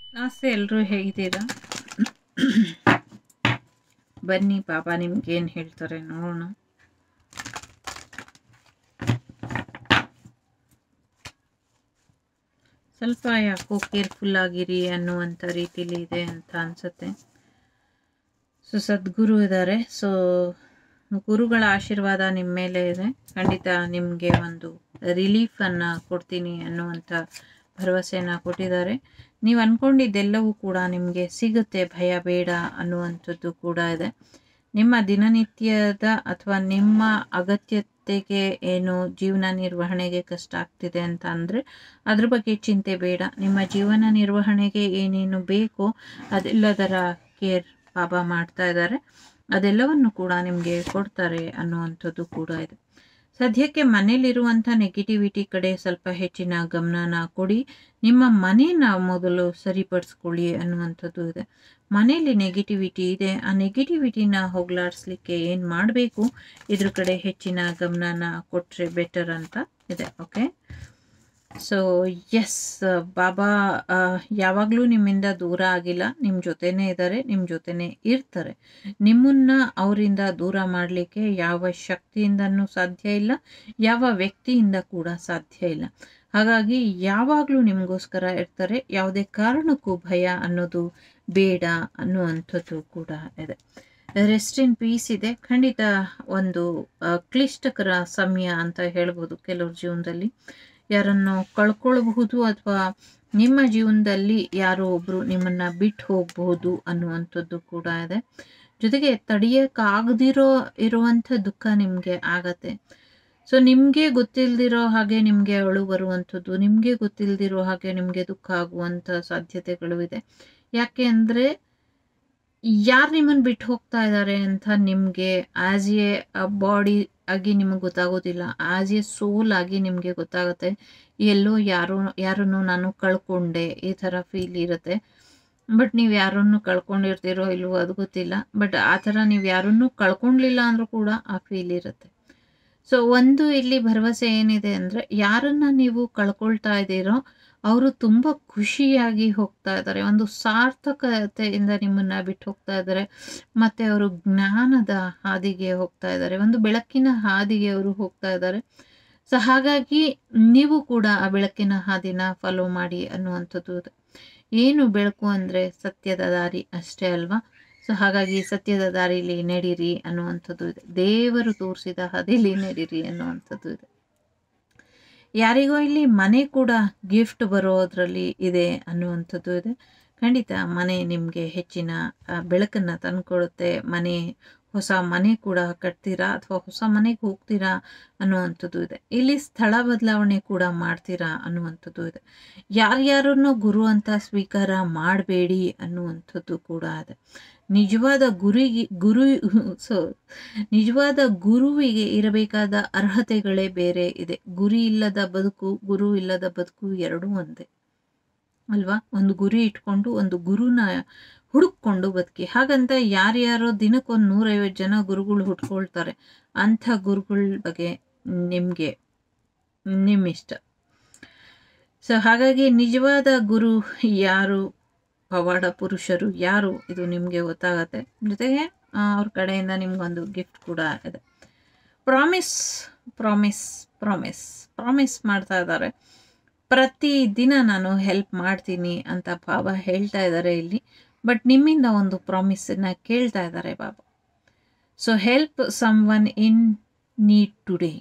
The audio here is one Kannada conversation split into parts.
ನಮಸ್ತೆ ಎಲ್ಲರೂ ಹೇಗಿದ್ದೀರಾ ಬನ್ನಿ ಬಾಬಾ ನಿಮ್ಗೆ ಏನು ಹೇಳ್ತಾರೆ ನೋಡೋಣ ಸ್ವಲ್ಪ ಯಾಕೋ ಕೇರ್ಫುಲ್ ಆಗಿರಿ ಅನ್ನುವಂಥ ರೀತಿಲಿ ಇದೆ ಅಂತ ಅನ್ಸುತ್ತೆ ಸೊ ಸದ್ಗುರು ಇದ್ದಾರೆ ಸೊ ಗುರುಗಳ ಆಶೀರ್ವಾದ ನಿಮ್ಮ ಮೇಲೆ ಇದೆ ಖಂಡಿತ ನಿಮಗೆ ಒಂದು ರಿಲೀಫನ್ನು ಕೊಡ್ತೀನಿ ಅನ್ನುವಂಥ ಭರವಸೆಯನ್ನು ಕೊಟ್ಟಿದ್ದಾರೆ ನೀವು ಅಂದ್ಕೊಂಡಿದ್ದೆಲ್ಲವೂ ಕೂಡ ನಿಮಗೆ ಸಿಗುತ್ತೆ ಭಯ ಬೇಡ ಅನ್ನುವಂಥದ್ದು ಕೂಡ ಇದೆ ನಿಮ್ಮ ದಿನನಿತ್ಯದ ಅಥವಾ ನಿಮ್ಮ ಅಗತ್ಯತೆಗೆ ಏನು ಜೀವನ ನಿರ್ವಹಣೆಗೆ ಕಷ್ಟ ಆಗ್ತಿದೆ ಅಂತ ಅಂದರೆ ಅದ್ರ ಬಗ್ಗೆ ಚಿಂತೆ ಬೇಡ ನಿಮ್ಮ ಜೀವನ ನಿರ್ವಹಣೆಗೆ ಏನೇನು ಬೇಕೋ ಅದೆಲ್ಲದರ ಕೇರ್ ಬಾಬಾ ಮಾಡ್ತಾ ಇದ್ದಾರೆ ಅದೆಲ್ಲವನ್ನು ಕೂಡ ನಿಮಗೆ ಕೊಡ್ತಾರೆ ಅನ್ನುವಂಥದ್ದು ಕೂಡ ಇದೆ ಸದ್ಯಕ್ಕೆ ಮನೇಲಿರುವಂಥ ನೆಗೆಟಿವಿಟಿ ಕಡೆ ಸ್ವಲ್ಪ ಹೆಚ್ಚಿನ ಗಮನನ ಕೊಡಿ ನಿಮ್ಮ ಮನೇನ ಮೊದಲು ಸರಿಪಡಿಸ್ಕೊಳ್ಳಿ ಅನ್ನುವಂಥದ್ದು ಇದೆ ಮನೇಲಿ ನೆಗೆಟಿವಿಟಿ ಇದೆ ಆ ನೆಗೆಟಿವಿಟಿನ ಹೋಗ್ಲಾಡಿಸ್ಲಿಕ್ಕೆ ಏನು ಮಾಡಬೇಕು ಇದ್ರ ಕಡೆ ಹೆಚ್ಚಿನ ಗಮನನ ಕೊಟ್ಟರೆ ಬೆಟರ್ ಅಂತ ಇದೆ ಓಕೆ ಸೊ ಎಸ್ ಬಾಬಾ ಯಾವಾಗಲೂ ನಿಮ್ಮಿಂದ ದೂರ ಆಗಿಲ್ಲ ನಿಮ್ಮ ಜೊತೆನೇ ಇದ್ದಾರೆ ನಿಮ್ಮ ಜೊತೆನೇ ಇರ್ತಾರೆ ನಿಮ್ಮನ್ನ ಅವರಿಂದ ದೂರ ಮಾಡಲಿಕ್ಕೆ ಯಾವ ಶಕ್ತಿಯಿಂದನೂ ಸಾಧ್ಯ ಇಲ್ಲ ಯಾವ ವ್ಯಕ್ತಿಯಿಂದ ಕೂಡ ಸಾಧ್ಯ ಇಲ್ಲ ಹಾಗಾಗಿ ಯಾವಾಗಲೂ ನಿಮಗೋಸ್ಕರ ಇರ್ತಾರೆ ಯಾವುದೇ ಕಾರಣಕ್ಕೂ ಭಯ ಅನ್ನೋದು ಬೇಡ ಅನ್ನುವಂಥದ್ದು ಕೂಡ ಇದೆ ರೆಸ್ಟ್ ಇನ್ ಪೀಸ್ ಇದೆ ಖಂಡಿತ ಒಂದು ಕ್ಲಿಷ್ಟಕರ ಸಮಯ ಅಂತ ಹೇಳ್ಬೋದು ಕೆಲವ್ರ ಜೀವನದಲ್ಲಿ ಯಾರನ್ನು ಕಳ್ಕೊಳ್ಬಹುದು ಅಥವಾ ನಿಮ್ಮ ಜೀವನದಲ್ಲಿ ಯಾರೋ ಒಬ್ಬರು ನಿಮ್ಮನ್ನು ಬಿಟ್ಟು ಹೋಗಬಹುದು ಅನ್ನುವಂಥದ್ದು ಕೂಡ ಇದೆ ಜೊತೆಗೆ ತಡೆಯೋಕ್ಕಾಗದಿರೋ ಇರುವಂಥ ದುಃಖ ನಿಮಗೆ ಆಗತ್ತೆ ಸೊ ನಿಮಗೆ ಗೊತ್ತಿಲ್ಲದಿರೋ ಹಾಗೆ ನಿಮಗೆ ಅಳು ಬರುವಂಥದ್ದು ನಿಮಗೆ ಗೊತ್ತಿಲ್ಲದಿರೋ ಹಾಗೆ ನಿಮಗೆ ದುಃಖ ಆಗುವಂಥ ಸಾಧ್ಯತೆಗಳು ಇದೆ ಯಾಕೆ ಅಂದರೆ ಯಾರು ನಿಮ್ಮನ್ನು ಬಿಟ್ಟು ಹೋಗ್ತಾ ಇದ್ದಾರೆ ಅಂತ ನಿಮಗೆ ಆ್ಯಸ್ ಎ ಬಾಡಿ ಆಗಿ ನಿಮಗೆ ಗೊತ್ತಾಗೋದಿಲ್ಲ ಆ್ಯಸ್ ಎ ಸೋಲ್ ಆಗಿ ನಿಮಗೆ ಗೊತ್ತಾಗುತ್ತೆ ಎಲ್ಲೋ ಯಾರೋ ಯಾರನ್ನು ನಾನು ಕಳ್ಕೊಂಡೆ ಈ ಥರ ಫೀಲ್ ಇರುತ್ತೆ ಬಟ್ ನೀವು ಯಾರನ್ನು ಕಳ್ಕೊಂಡಿರ್ತೀರೋ ಇಲ್ವೋ ಅದು ಗೊತ್ತಿಲ್ಲ ಬಟ್ ಆ ಥರ ನೀವು ಯಾರನ್ನೂ ಕಳ್ಕೊಳ್ಲಿಲ್ಲ ಅಂದರೂ ಕೂಡ ಆ ಫೀಲ್ ಇರುತ್ತೆ ಸೊ ಒಂದು ಇಲ್ಲಿ ಭರವಸೆ ಏನಿದೆ ಅಂದರೆ ಯಾರನ್ನ ನೀವು ಕಳ್ಕೊಳ್ತಾ ಇದ್ದೀರೋ ಅವರು ತುಂಬ ಖುಷಿಯಾಗಿ ಹೋಗ್ತಾ ಇದ್ದಾರೆ ಒಂದು ಸಾರ್ಥಕತೆಯಿಂದ ನಿಮ್ಮನ್ನು ಬಿಟ್ಟು ಹೋಗ್ತಾ ಇದ್ದಾರೆ ಮತ್ತು ಅವರು ಜ್ಞಾನದ ಹಾದಿಗೆ ಹೋಗ್ತಾ ಇದ್ದಾರೆ ಒಂದು ಬೆಳಕಿನ ಹಾದಿಗೆ ಅವರು ಹೋಗ್ತಾ ಇದ್ದಾರೆ ಸೊ ಹಾಗಾಗಿ ನೀವು ಕೂಡ ಆ ಬೆಳಕಿನ ಹಾದಿನ ಫಾಲೋ ಮಾಡಿ ಅನ್ನುವಂಥದ್ದು ಇದೆ ಏನು ಬೆಳಕು ಅಂದರೆ ಸತ್ಯದ ದಾರಿ ಅಷ್ಟೇ ಅಲ್ವಾ ಸೊ ಹಾಗಾಗಿ ಸತ್ಯದ ದಾರಿಲಿ ನಡೀರಿ ಅನ್ನುವಂಥದ್ದು ಇದೆ ದೇವರು ತೋರಿಸಿದ ಹಾದಿಲಿ ನಡೀರಿ ಅನ್ನುವಂಥದ್ದು ಇದೆ ಯಾರಿಗೋ ಇಲ್ಲಿ ಮನೆ ಕೂಡ ಗಿಫ್ಟ್ ಬರೋದ್ರಲ್ಲಿ ಇದೆ ಅನ್ನುವಂಥದ್ದು ಇದೆ ಖಂಡಿತ ಮನೆ ನಿಮಗೆ ಹೆಚ್ಚಿನ ಬೆಳಕನ್ನು ತಂದುಕೊಡುತ್ತೆ ಮನೆ ಹೊಸ ಮನೆ ಕೂಡ ಕಟ್ತೀರಾ ಅಥವಾ ಹೊಸ ಮನೆಗೆ ಹೋಗ್ತೀರಾ ಅನ್ನುವಂಥದ್ದು ಇದೆ ಇಲ್ಲಿ ಸ್ಥಳ ಬದಲಾವಣೆ ಕೂಡ ಮಾಡ್ತೀರಾ ಅನ್ನುವಂಥದ್ದು ಇದೆ ಯಾರ್ಯಾರನ್ನು ಗುರು ಅಂತ ಸ್ವೀಕಾರ ಮಾಡಬೇಡಿ ಅನ್ನುವಂಥದ್ದು ಕೂಡ ಇದೆ ನಿಜವಾದ ಗುರಿಗೆ ಗುರು ಸೊ ನಿಜವಾದ ಗುರುವಿಗೆ ಇರಬೇಕಾದ ಅರ್ಹತೆಗಳೇ ಬೇರೆ ಇದೆ ಗುರಿ ಇಲ್ಲದ ಬದುಕು ಗುರು ಇಲ್ಲದ ಬದುಕು ಎರಡೂ ಒಂದೇ ಅಲ್ವಾ ಒಂದು ಗುರಿ ಇಟ್ಕೊಂಡು ಒಂದು ಗುರುನ ಹುಡುಕೊಂಡು ಬದುಕಿ ಹಾಗಂತ ಯಾರ್ಯಾರೋ ದಿನಕ್ಕೊಂದು ನೂರೈವತ್ತು ಜನ ಗುರುಗಳು ಹುಟ್ಕೊಳ್ತಾರೆ ಅಂಥ ಗುರುಗಳ ಬಗ್ಗೆ ನಿಮಗೆ ನಿಮ್ಮಿಷ್ಟ ಸೊ ಹಾಗಾಗಿ ನಿಜವಾದ ಗುರು ಯಾರು ಪವಾಡ ಪುರುಷರು ಯಾರು ಇದು ನಿಮಗೆ ಗೊತ್ತಾಗತ್ತೆ ಜೊತೆಗೆ ಅವ್ರ ಕಡೆಯಿಂದ ನಿಮ್ಗೊಂದು ಗಿಫ್ಟ್ ಕೂಡ ಇದೆ ಪ್ರಾಮಿಸ್ ಪ್ರಾಮಿಸ್ ಪ್ರಾಮಿಸ್ ಪ್ರಾಮಿಸ್ ಮಾಡ್ತಾ ಇದ್ದಾರೆ ಪ್ರತಿದಿನ ನಾನು ಹೆಲ್ಪ್ ಮಾಡ್ತೀನಿ ಅಂತ ಬಾಬಾ ಹೇಳ್ತಾ ಇದ್ದಾರೆ ಇಲ್ಲಿ ಬಟ್ ನಿಮ್ಮಿಂದ ಒಂದು ಪ್ರಾಮಿಸನ್ನು ಕೇಳ್ತಾ ಇದ್ದಾರೆ ಬಾಬಾ so help someone in need today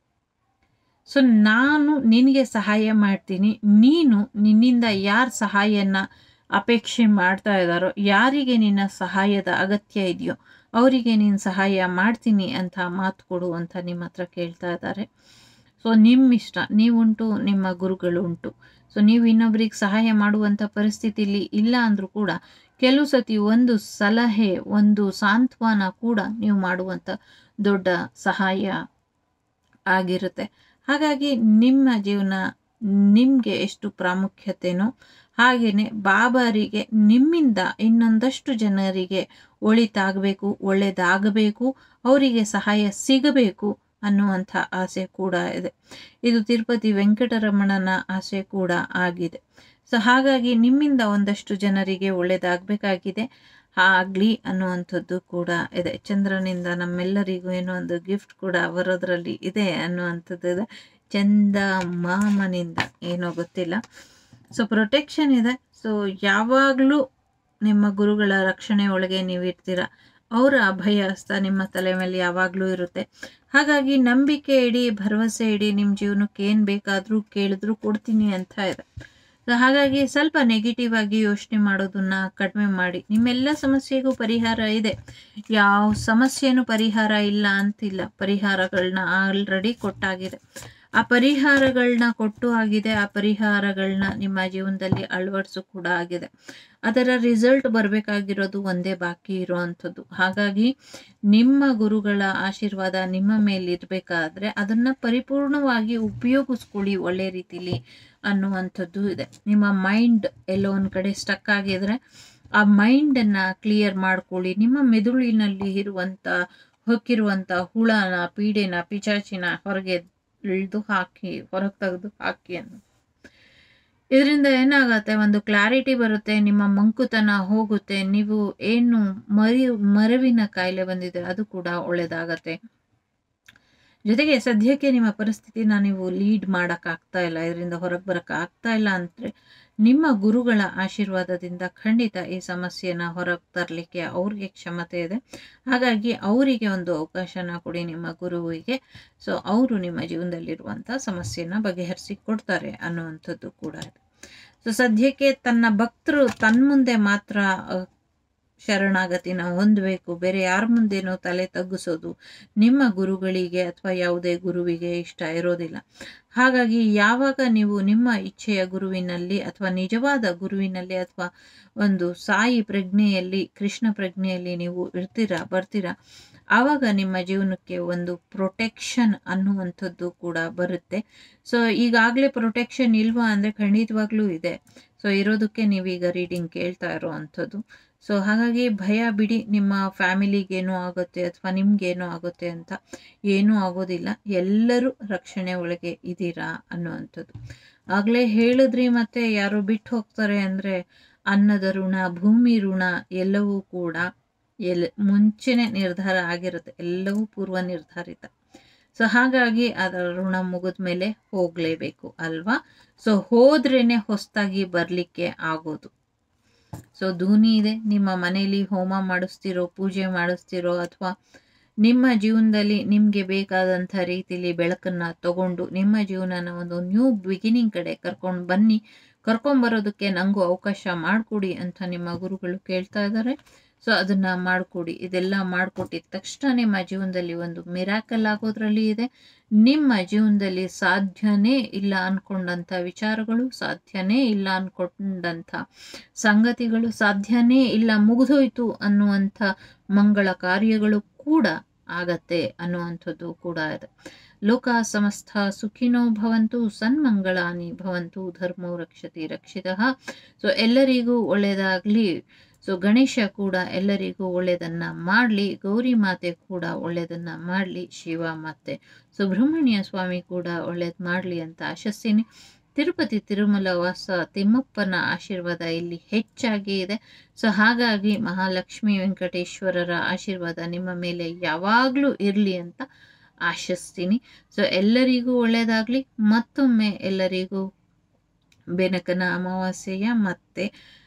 so ನಾನು ನಿನಗೆ ಸಹಾಯ ಮಾಡ್ತೀನಿ ನೀನು ನಿನ್ನಿಂದ ಯಾರು ಸಹಾಯನ ಅಪೇಕ್ಷೆ ಮಾಡ್ತಾ ಇದ್ದಾರೋ ಯಾರಿಗೆ ನಿನ್ನ ಸಹಾಯದ ಅಗತ್ಯ ಇದೆಯೋ ಅವರಿಗೆ ನೀನು ಸಹಾಯ ಮಾಡ್ತೀನಿ ಅಂತ ಮಾತು ಕೊಡು ಅಂತ ನಿಮ್ಮ ಹತ್ರ ಕೇಳ್ತಾ ಇದ್ದಾರೆ ಸೊ ನಿಮ್ಮ ಇಷ್ಟ ನೀವುಂಟು ನಿಮ್ಮ ಗುರುಗಳು ಉಂಟು ಸೊ ನೀವು ಇನ್ನೊಬ್ರಿಗೆ ಸಹಾಯ ಮಾಡುವಂಥ ಪರಿಸ್ಥಿತಿಲಿ ಇಲ್ಲ ಅಂದರೂ ಕೂಡ ಕೆಲವು ಸತಿ ಒಂದು ಸಲಹೆ ಒಂದು ಸಾಂತ್ವನ ಕೂಡ ನೀವು ಮಾಡುವಂಥ ದೊಡ್ಡ ಸಹಾಯ ಆಗಿರುತ್ತೆ ಹಾಗಾಗಿ ನಿಮ್ಮ ಜೀವನ ನಿಮಗೆ ಎಷ್ಟು ಪ್ರಾಮುಖ್ಯತೆನೋ ಹಾಗೆಯೇ ಬಾಬಾರಿಗೆ ನಿಮ್ಮಿಂದ ಇನ್ನೊಂದಷ್ಟು ಜನರಿಗೆ ಒಳಿತಾಗಬೇಕು ಒಳ್ಳೆಯದಾಗಬೇಕು ಅವರಿಗೆ ಸಹಾಯ ಸಿಗಬೇಕು ಅನ್ನುವಂಥ ಆಸೆ ಕೂಡ ಇದೆ ಇದು ತಿರುಪತಿ ವೆಂಕಟರಮಣನ ಆಸೆ ಕೂಡ ಆಗಿದೆ ಸೊ ಹಾಗಾಗಿ ನಿಮ್ಮಿಂದ ಒಂದಷ್ಟು ಜನರಿಗೆ ಒಳ್ಳೇದಾಗಬೇಕಾಗಿದೆ ಆಗಲಿ ಅನ್ನುವಂಥದ್ದು ಕೂಡ ಇದೆ ಚಂದ್ರನಿಂದ ನಮ್ಮೆಲ್ಲರಿಗೂ ಏನೋ ಒಂದು ಗಿಫ್ಟ್ ಕೂಡ ಬರೋದ್ರಲ್ಲಿ ಇದೆ ಅನ್ನುವಂಥದ್ದು ಇದೆ ಚಂದ ಮಾಮನಿಂದ ಏನೋ ಗೊತ್ತಿಲ್ಲ ಸೊ ಪ್ರೊಟೆಕ್ಷನ್ ಇದೆ ಸೊ ಯಾವಾಗಲೂ ನಿಮ್ಮ ಗುರುಗಳ ರಕ್ಷಣೆ ಒಳಗೆ ನೀವು ಇರ್ತೀರ ಅವರ ಅಭಯ ಹಸ್ತ ನಿಮ್ಮ ತಲೆ ಮೇಲೆ ಯಾವಾಗಲೂ ಇರುತ್ತೆ ಹಾಗಾಗಿ ನಂಬಿಕೆ ಇಡಿ ಭರವಸೆ ಇಡಿ ನಿಮ್ಮ ಜೀವನಕ್ಕೆ ಏನು ಬೇಕಾದರೂ ಕೇಳಿದ್ರು ಕೊಡ್ತೀನಿ ಅಂತ ಇದೆ ಸೊ ಹಾಗಾಗಿ ಸ್ವಲ್ಪ ನೆಗೆಟಿವ್ ಆಗಿ ಯೋಚನೆ ಮಾಡೋದನ್ನ ಕಡಿಮೆ ಮಾಡಿ ನಿಮ್ಮೆಲ್ಲ ಸಮಸ್ಯೆಗೂ ಪರಿಹಾರ ಇದೆ ಯಾವ ಸಮಸ್ಯೆನೂ ಪರಿಹಾರ ಇಲ್ಲ ಅಂತಿಲ್ಲ ಪರಿಹಾರಗಳನ್ನ ಆಲ್ರೆಡಿ ಕೊಟ್ಟಾಗಿದೆ ಆ ಪರಿಹಾರಗಳನ್ನ ಕೊಟ್ಟು ಆಗಿದೆ ಆ ಪರಿಹಾರಗಳನ್ನ ನಿಮ್ಮ ಜೀವನದಲ್ಲಿ ಅಳವಡಿಸು ಕೂಡ ಆಗಿದೆ ಅದರ ರಿಸಲ್ಟ್ ಬರಬೇಕಾಗಿರೋದು ಒಂದೇ ಬಾಕಿ ಇರೋವಂಥದ್ದು ಹಾಗಾಗಿ ನಿಮ್ಮ ಗುರುಗಳ ಆಶೀರ್ವಾದ ನಿಮ್ಮ ಮೇಲೆ ಇರಬೇಕಾದ್ರೆ ಅದನ್ನ ಪರಿಪೂರ್ಣವಾಗಿ ಉಪಯೋಗಿಸ್ಕೊಳ್ಳಿ ಒಳ್ಳೆ ರೀತಿಲಿ ಅನ್ನುವಂಥದ್ದು ಇದೆ ನಿಮ್ಮ ಮೈಂಡ್ ಎಲ್ಲೋ ಒಂದು ಕಡೆ ಸ್ಟಕ್ ಆಗಿದ್ರೆ ಆ ಮೈಂಡನ್ನು ಕ್ಲಿಯರ್ ಮಾಡ್ಕೊಳ್ಳಿ ನಿಮ್ಮ ಮೆದುಳಿನಲ್ಲಿ ಇರುವಂಥ ಹೊಕ್ಕಿರುವಂಥ ಹುಳನ ಪೀಡೆನ ಪಿಚಾಚಿನ ಹೊರಗೆ ಇಳಿದು ಹಾಕಿ ಹೊರಗೆ ತೆಗೆದು ಹಾಕಿ ಅನ್ನು ಇದರಿಂದ ಏನಾಗತ್ತೆ ಒಂದು ಕ್ಲಾರಿಟಿ ಬರುತ್ತೆ ನಿಮ್ಮ ಮಂಕುತನ ಹೋಗುತ್ತೆ ನೀವು ಏನು ಮರಿ ಮರವಿನ ಕಾಯಿಲೆ ಬಂದಿದೆ ಅದು ಕೂಡ ಒಳ್ಳೇದಾಗತ್ತೆ ಜೊತೆಗೆ ಸದ್ಯಕ್ಕೆ ನಿಮ್ಮ ಪರಿಸ್ಥಿತಿನ ನೀವು ಲೀಡ್ ಮಾಡೋಕ್ಕಾಗ್ತಾ ಇಲ್ಲ ಇದರಿಂದ ಹೊರಗೆ ಬರೋಕ್ಕೆ ಆಗ್ತಾ ಇಲ್ಲ ಅಂದರೆ ನಿಮ್ಮ ಗುರುಗಳ ಆಶೀರ್ವಾದದಿಂದ ಖಂಡಿತ ಈ ಸಮಸ್ಯೆನ ಹೊರಗೆ ತರಲಿಕ್ಕೆ ಅವ್ರಿಗೆ ಕ್ಷಮತೆ ಇದೆ ಹಾಗಾಗಿ ಅವರಿಗೆ ಒಂದು ಅವಕಾಶನ ಕೊಡಿ ನಿಮ್ಮ ಗುರುವಿಗೆ ಸೊ ಅವರು ನಿಮ್ಮ ಜೀವನದಲ್ಲಿರುವಂಥ ಸಮಸ್ಯೆನ ಬಗೆಹರಿಸಿ ಕೊಡ್ತಾರೆ ಅನ್ನುವಂಥದ್ದು ಕೂಡ ಇದೆ ಸೊ ಸದ್ಯಕ್ಕೆ ತನ್ನ ಭಕ್ತರು ತನ್ಮುಂದೆ ಮಾತ್ರ ಅಹ್, ಶರಣಾಗತಿನ ಹೊಂದಬೇಕು ಬೇರೆ ಯಾರ ಮುಂದೆನೋ ತಲೆ ತಗ್ಗಿಸೋದು ನಿಮ್ಮ ಗುರುಗಳಿಗೆ ಅಥವಾ ಯಾವುದೇ ಗುರುವಿಗೆ ಇಷ್ಟ ಇರೋದಿಲ್ಲ ಹಾಗಾಗಿ ಯಾವಾಗ ನೀವು ನಿಮ್ಮ ಇಚ್ಛೆಯ ಗುರುವಿನಲ್ಲಿ ಅಥವಾ ನಿಜವಾದ ಗುರುವಿನಲ್ಲಿ ಅಥವಾ ಒಂದು ಸಾಯಿ ಪ್ರಜ್ಞೆಯಲ್ಲಿ ಕೃಷ್ಣ ಪ್ರಜ್ಞೆಯಲ್ಲಿ ನೀವು ಇರ್ತೀರಾ ಬರ್ತೀರಾ ಆವಾಗ ನಿಮ್ಮ ಜೀವನಕ್ಕೆ ಒಂದು ಪ್ರೊಟೆಕ್ಷನ್ ಅನ್ನುವಂಥದ್ದು ಕೂಡ ಬರುತ್ತೆ ಸೊ ಈಗಾಗಲೇ ಪ್ರೊಟೆಕ್ಷನ್ ಇಲ್ವಾ ಅಂದರೆ ಖಂಡಿತವಾಗ್ಲೂ ಇದೆ ಸೊ ಇರೋದಕ್ಕೆ ನೀವೀಗ ರೀಡಿಂಗ್ ಕೇಳ್ತಾ ಇರೋ ಅಂಥದ್ದು ಸೊ ಹಾಗಾಗಿ ಭಯ ಬಿಡಿ ನಿಮ್ಮ ಫ್ಯಾಮಿಲಿಗೇನೋ ಆಗುತ್ತೆ ಅಥವಾ ನಿಮ್ಗೇನೋ ಆಗುತ್ತೆ ಅಂತ ಏನೂ ಆಗೋದಿಲ್ಲ ಎಲ್ಲರೂ ರಕ್ಷಣೆ ಒಳಗೆ ಇದ್ದೀರಾ ಅನ್ನುವಂಥದ್ದು ಆಗಲೇ ಹೇಳಿದ್ರಿ ಮತ್ತೆ ಯಾರೋ ಬಿಟ್ಟು ಹೋಗ್ತಾರೆ ಅಂದರೆ ಅನ್ನದ ಋಣ ಭೂಮಿ ಋಣ ಎಲ್ಲವೂ ಕೂಡ ಎಲ್ ಮುಂಚೆನೆ ನಿರ್ಧಾರ ಆಗಿರುತ್ತೆ ಎಲ್ಲವೂ ಪೂರ್ವ ನಿರ್ಧಾರಿತ ಸೊ ಹಾಗಾಗಿ ಅದರ ಋಣ ಮುಗಿದ ಮೇಲೆ ಹೋಗಲೇಬೇಕು ಅಲ್ವಾ ಸೊ ಹೋದ್ರೇನೆ ಹೊಸದಾಗಿ ಬರಲಿಕ್ಕೆ ಆಗೋದು ಸೊ ಧೂನಿ ಇದೆ ನಿಮ್ಮ ಮನೆಯಲ್ಲಿ ಹೋಮ ಮಾಡಿಸ್ತಿರೋ ಪೂಜೆ ಮಾಡಿಸ್ತಿರೋ ಅಥವಾ ನಿಮ್ಮ ಜೀವನದಲ್ಲಿ ನಿಮಗೆ ಬೇಕಾದಂಥ ರೀತಿಲಿ ಬೆಳಕನ್ನು ತಗೊಂಡು ನಿಮ್ಮ ಜೀವನನ ಒಂದು ನ್ಯೂ ಬಿಗಿನಿಂಗ್ ಕಡೆ ಕರ್ಕೊಂಡು ಬನ್ನಿ ಕರ್ಕೊಂಬರೋದಕ್ಕೆ ನನಗೂ ಅವಕಾಶ ಮಾಡಿಕೊಡಿ ಅಂತ ನಿಮ್ಮ ಗುರುಗಳು ಕೇಳ್ತಾ ಇದ್ದಾರೆ ಸೊ ಅದನ್ನ ಮಾಡಿಕೊಡಿ ಇದೆಲ್ಲ ಮಾಡಿಕೊಟ್ಟಿದ ತಕ್ಷಣ ನಿಮ್ಮ ಜೀವನದಲ್ಲಿ ಒಂದು ಮಿರಾಕಲ್ ಆಗೋದ್ರಲ್ಲಿ ಇದೆ ನಿಮ್ಮ ಜೀವನದಲ್ಲಿ ಸಾಧ್ಯನೇ ಇಲ್ಲ ಅನ್ಕೊಂಡಂಥ ವಿಚಾರಗಳು ಸಾಧ್ಯನೇ ಇಲ್ಲ ಅನ್ಕೊಂಡಂಥ ಸಂಗತಿಗಳು ಸಾಧ್ಯನೇ ಇಲ್ಲ ಮುಗಿದೋಯ್ತು ಅನ್ನುವಂಥ ಮಂಗಳ ಕಾರ್ಯಗಳು ಕೂಡ ಆಗತ್ತೆ ಅನ್ನುವಂಥದ್ದು ಕೂಡ ಇದೆ ಲೋಕ ಸಮಸ್ತ ಸುಖಿನೋ ಭವಂತು ಸನ್ಮಂಗಳಾನಿ ಭವಂತು ಧರ್ಮೋ ರಕ್ಷತಿ ರಕ್ಷಿತಃ ಸೊ ಎಲ್ಲರಿಗೂ ಒಳ್ಳೆಯದಾಗಲಿ ಸೊ ಗಣೇಶ ಕೂಡ ಎಲ್ಲರಿಗೂ ಒಳ್ಳೆಯದನ್ನ ಮಾಡಲಿ ಗೌರಿ ಮಾತೆ ಕೂಡ ಒಳ್ಳೆಯದನ್ನ ಮಾಡಲಿ ಶಿವ ಮತ್ತೆ ಸುಬ್ರಹ್ಮಣ್ಯ ಸ್ವಾಮಿ ಕೂಡ ಒಳ್ಳೇದು ಮಾಡಲಿ ಅಂತ ಆಶಿಸ್ತೀನಿ ತಿರುಪತಿ ತಿರುಮಲ ವಾಸ ತಿಮ್ಮಪ್ಪನ ಆಶೀರ್ವಾದ ಇಲ್ಲಿ ಹೆಚ್ಚಾಗಿ ಇದೆ ಸೊ ಹಾಗಾಗಿ ಮಹಾಲಕ್ಷ್ಮಿ ವೆಂಕಟೇಶ್ವರರ ಆಶೀರ್ವಾದ ನಿಮ್ಮ ಮೇಲೆ ಯಾವಾಗಲೂ ಇರಲಿ ಅಂತ ಆಶಿಸ್ತೀನಿ ಸೊ ಎಲ್ಲರಿಗೂ ಒಳ್ಳೆಯದಾಗಲಿ ಮತ್ತೊಮ್ಮೆ ಎಲ್ಲರಿಗೂ ಬೆನಕನ ಅಮಾವಾಸ್ಯೆಯ ಮತ್ತೆ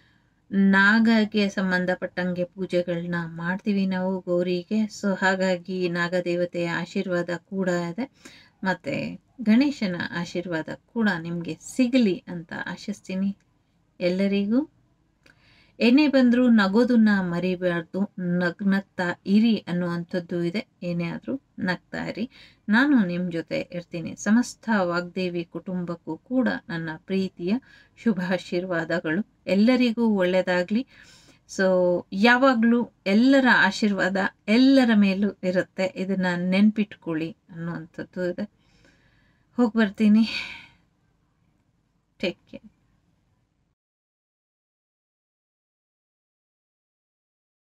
ನಾಗಗೆ ಸಂಬಂಧಪಟ್ಟಂಗೆ ಪೂಜೆಗಳನ್ನ ಮಾಡ್ತೀವಿ ನಾವು ಗೌರಿಗೆ ಸೊ ಹಾಗಾಗಿ ನಾಗದೇವತೆಯ ಆಶೀರ್ವಾದ ಕೂಡ ಇದೆ ಮತ್ತು ಗಣೇಶನ ಆಶೀರ್ವಾದ ಕೂಡ ನಿಮಗೆ ಸಿಗಲಿ ಅಂತ ಆಶಿಸ್ತೀನಿ ಎಲ್ಲರಿಗೂ ಏನೇ ಬಂದರೂ ನಗೋದನ್ನ ಮರಿಬಾರ್ದು ನಗ್ ನಗ್ತಾ ಇರಿ ಅನ್ನುವಂಥದ್ದು ಇದೆ ಏನೇ ಆದರೂ ನಗ್ತಾ ಇರಿ ನಾನು ನಿಮ್ಮ ಜೊತೆ ಇರ್ತೀನಿ ಸಮಸ್ತ ವಾಗ್ದೇವಿ ಕುಟುಂಬಕ್ಕೂ ಕೂಡ ನನ್ನ ಪ್ರೀತಿಯ ಶುಭಾಶೀರ್ವಾದಗಳು ಎಲ್ಲರಿಗೂ ಒಳ್ಳೆಯದಾಗಲಿ ಸೊ ಯಾವಾಗಲೂ ಎಲ್ಲರ ಆಶೀರ್ವಾದ ಎಲ್ಲರ ಮೇಲೂ ಇರುತ್ತೆ ಇದನ್ನು ನೆನ್ಪಿಟ್ಕೊಳ್ಳಿ ಅನ್ನುವಂಥದ್ದು ಇದೆ ಹೋಗಿ ಬರ್ತೀನಿ ಟೇಕ್ ಕೇರ್